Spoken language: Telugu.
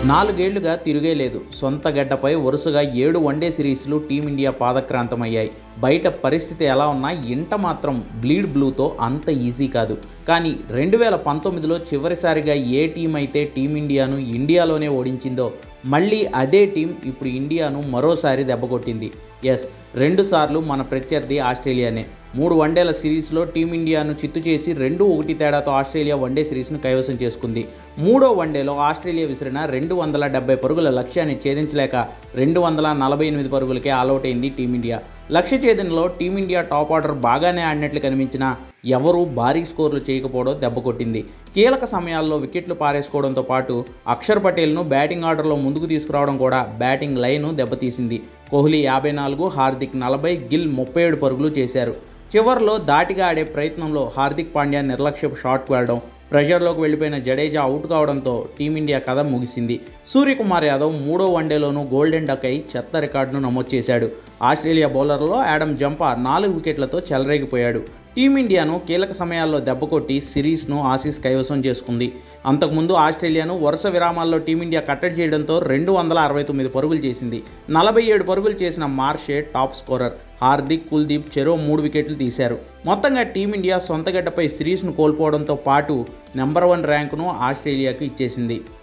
నాలుగేళ్లుగా తిరిగే లేదు సొంత గడ్డపై వరుసగా ఏడు వన్డే సిరీస్లు టీమిండియా పాదక్రాంతమయ్యాయి బయట పరిస్థితి ఎలా ఉన్నా ఇంట మాత్రం బ్లీడ్ బ్లూతో అంత ఈజీ కాదు కానీ రెండు వేల పంతొమ్మిదిలో చివరిసారిగా ఏ టీం అయితే టీమిండియాను ఇండియాలోనే ఓడించిందో మళ్ళీ అదే టీం ఇప్పుడు ఇండియాను మరోసారి దెబ్బకొట్టింది ఎస్ రెండుసార్లు మన ప్రత్యర్థి ఆస్ట్రేలియానే మూడు వన్డేల సిరీస్లో టీమిండియాను చిత్తు చేసి రెండు ఒకటి తేడాతో ఆస్ట్రేలియా వన్డే సిరీస్ను కైవసం చేసుకుంది మూడో వన్డేలో ఆస్ట్రేలియా విసిరిన రెండు వందల డెబ్బై పరుగుల లక్ష్యాన్ని ఛేదించలేక రెండు వందల నలభై ఎనిమిది పరుగులకే ఆల్అవుట్ అయింది టీమిండియా లక్ష్య ఛేదనలో టీమిండియా టాప్ ఆర్డర్ బాగానే ఆడినట్లు కనిపించినా ఎవరూ భారీ స్కోర్లు చేయకపోవడం దెబ్బకొట్టింది కీలక సమయాల్లో వికెట్లు పారేసుకోవడంతో పాటు అక్షర్ పటేల్ను బ్యాటింగ్ ఆర్డర్లో ముందుకు తీసుకురావడం కూడా బ్యాటింగ్ లైను దెబ్బతీసింది కోహ్లీ యాభై నాలుగు హార్దిక్ నలభై గిల్ ముప్పై ఏడు పరుగులు చేశారు చివర్లో దాటిగా ఆడే ప్రయత్నంలో హార్దిక్ పాండ్యా నిర్లక్ష్యపు షాట్కు వెళ్ళడం ప్రెషర్లోకి వెళ్ళిపోయిన జడేజా అవుట్ కావడంతో టీమిండియా కథ ముగిసింది సూర్యకుమార్ యాదవ్ మూడో వన్డేలోనూ గోల్డెన్ డక్ అయి చెత్త రికార్డును నమోదు చేశాడు ఆస్ట్రేలియా బౌలర్లో యాడమ్ జంపా నాలుగు వికెట్లతో చెలరేగిపోయాడు టీమిండియాను కీలక సమయాల్లో దెబ్బకొట్టి సిరీస్ను ఆసీస్ కైవసం చేసుకుంది అంతకుముందు ఆస్ట్రేలియాను వరుస విరామాల్లో టీమిండియా కట్టడి చేయడంతో రెండు వందల అరవై తొమ్మిది పరుగులు చేసింది నలభై ఏడు పరుగులు చేసిన మార్షే టాప్ స్కోరర్ హార్దిక్ కుల్దీప్ చెరో మూడు వికెట్లు తీశారు మొత్తంగా టీమిండియా సొంత గడ్డపై సిరీస్ను కోల్పోవడంతో పాటు నెంబర్ వన్ ర్యాంకును ఆస్ట్రేలియాకు ఇచ్చేసింది